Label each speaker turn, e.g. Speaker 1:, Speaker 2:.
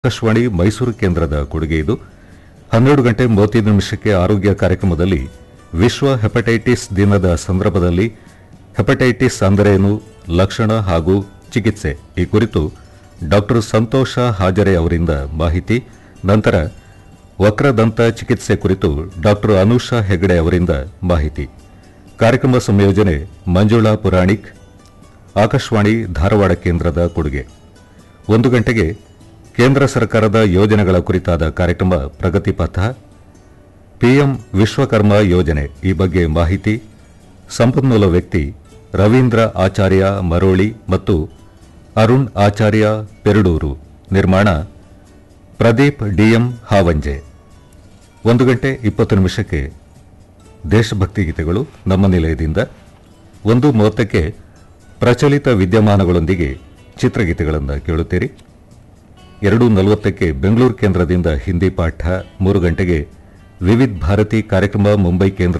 Speaker 1: ಆಕಾಶವಾಣಿ ಮೈಸೂರು ಕೇಂದ್ರದ ಕೊಡುಗೆ ಇದು ಹನ್ನೆರಡು ಗಂಟೆ ಮೂವತ್ತೈದು ನಿಮಿಷಕ್ಕೆ ಆರೋಗ್ಯ ಕಾರ್ಯಕ್ರಮದಲ್ಲಿ ವಿಶ್ವ ಹೆಪಟೈಟಿಸ್ ದಿನದ ಸಂದರ್ಭದಲ್ಲಿ ಹೆಪಟೈಟಿಸ್ ಅಂದರೇನು ಲಕ್ಷಣ ಹಾಗೂ ಚಿಕಿತ್ಸೆ ಈ ಕುರಿತು ಡಾಕ್ಟರ್ ಸಂತೋಷ ಹಾಜರೆ ಅವರಿಂದ ಮಾಹಿತಿ ನಂತರ ವಕ್ರದಂತ ಚಿಕಿತ್ಸೆ ಕುರಿತು ಡಾಕ್ಟರ್ ಅನುಷಾ ಹೆಗಡೆ ಅವರಿಂದ ಮಾಹಿತಿ ಕಾರ್ಯಕ್ರಮ ಸಂಯೋಜನೆ ಮಂಜುಳಾ ಪುರಾಣಿಕ್ ಆಕಾಶವಾಣಿ ಧಾರವಾಡ ಕೇಂದ್ರದ ಕೊಡುಗೆ ಒಂದು ಗಂಟೆಗೆ ಕೇಂದ್ರ ಸರ್ಕಾರದ ಯೋಜನೆಗಳ ಕುರಿತಾದ ಕಾರ್ಯಕ್ರಮ ಪ್ರಗತಿ ಪಥ ಪಿಎಂ ವಿಶ್ವಕರ್ಮ ಯೋಜನೆ ಈ ಬಗ್ಗೆ ಮಾಹಿತಿ ಸಂಪನ್ಮೂಲ ವ್ಯಕ್ತಿ ರವೀಂದ್ರ ಆಚಾರ್ಯ ಮರೋಳಿ ಮತ್ತು ಅರುಣ್ ಆಚಾರ್ಯ ಪೆರಡೂರು ನಿರ್ಮಾಣ ಪ್ರದೀಪ್ ಡಿಎಂ ಹಾವಂಜೆ ಒಂದು ಗಂಟೆ ಇಪ್ಪತ್ತು ನಿಮಿಷಕ್ಕೆ ದೇಶಭಕ್ತಿ ಗೀತೆಗಳು ನಮ್ಮ ನಿಲಯದಿಂದ ಒಂದು ಮೂವತ್ತಕ್ಕೆ ಪ್ರಚಲಿತ ವಿದ್ಯಮಾನಗಳೊಂದಿಗೆ ಚಿತ್ರಗೀತೆಗಳನ್ನು ಕೇಳುತ್ತೀರಿ ಎರಡು ನಲವತ್ತಕ್ಕೆ ಬೆಂಗಳೂರು ಕೇಂದ್ರದಿಂದ ಹಿಂದಿ ಪಾಠ ಮೂರು ಗಂಟೆಗೆ ವಿವಿಧ ಭಾರತಿ ಕಾರ್ಯಕ್ರಮ ಮುಂಬೈ ಕೇಂದ್ರ